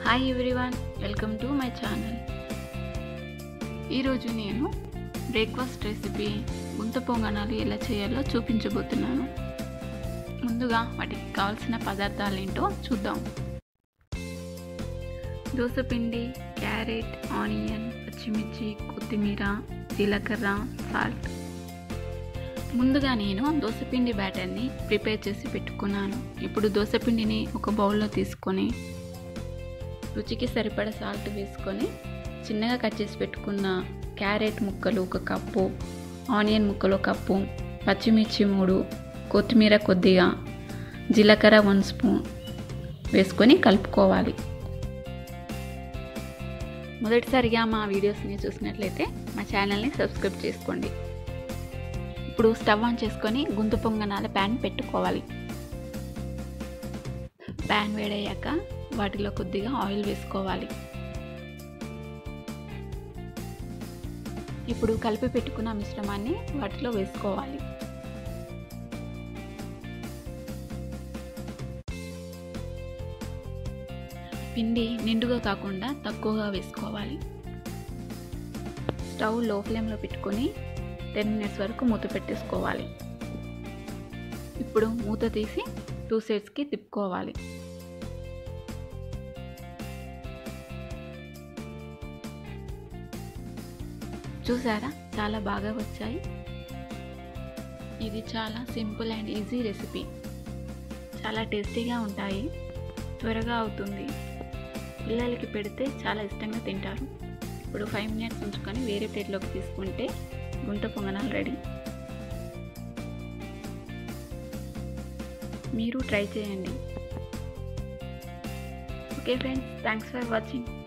hi everyone welcome to my channel ఈరోజు నేను breakfast recipe గుంత పొంగనాలు ఎలా చేయాలో చూపించబోతున్నాను ముందుగా వాటికి కావాల్సిన పదార్థాలు ఏంటో చూద్దాం దోసపిండి క్యారెట్ ఆనియన్ పచ్చిమిర్చి కొత్తిమీర జీలకర్ర సాల్ట్ ముందుగా నేను దోసపిండి బ్యాటర్ని ప్రిపేర్ చేసి పెట్టుకున్నాను ఇప్పుడు దోసపిండిని ఒక బౌల్లో తీసుకొని రుచికి సరిపడ సాల్ట్ వేసుకొని చిన్నగా కట్ చేసి పెట్టుకున్న క్యారెట్ ముక్కలు ఒక కప్పు ఆనియన్ ముక్కలు ఒక కప్పు పచ్చిమిర్చి మూడు కొత్తిమీర కొద్దిగా జీలకర్ర వన్ స్పూన్ వేసుకొని కలుపుకోవాలి మొదటిసారిగా మా వీడియోస్ని చూసినట్లయితే మా ఛానల్ని సబ్స్క్రైబ్ చేసుకోండి ఇప్పుడు స్టవ్ ఆన్ చేసుకొని గుంత పొంగనాల ప్యాన్ పెట్టుకోవాలి ప్యాన్ వేడయ్యాక వాటిలో కొద్దిగా ఆయిల్ వేసుకోవాలి ఇప్పుడు కలిపి పెట్టుకున్న మిశ్రమాన్ని వాటిలో వేసుకోవాలి పిండి నిండుగా కాకుండా తక్కువగా వేసుకోవాలి స్టవ్ లో ఫ్లేమ్లో పెట్టుకొని టెన్ మినిట్స్ వరకు మూత పెట్టేసుకోవాలి ఇప్పుడు మూత తీసి టూ సైడ్స్కి తిప్పుకోవాలి చూసారా చాలా బాగా వచ్చాయి ఇది చాలా సింపుల్ అండ్ ఈజీ రెసిపీ చాలా టేస్టీగా ఉంటాయి త్వరగా అవుతుంది పిల్లలకి పెడితే చాలా ఇష్టంగా తింటారు ఇప్పుడు ఫైవ్ మినిట్స్ ఉంచుకొని వేరే ప్లేట్లోకి తీసుకుంటే గుంట పొంగనాలు రెడీ మీరు ట్రై చేయండి okay friends thanks for watching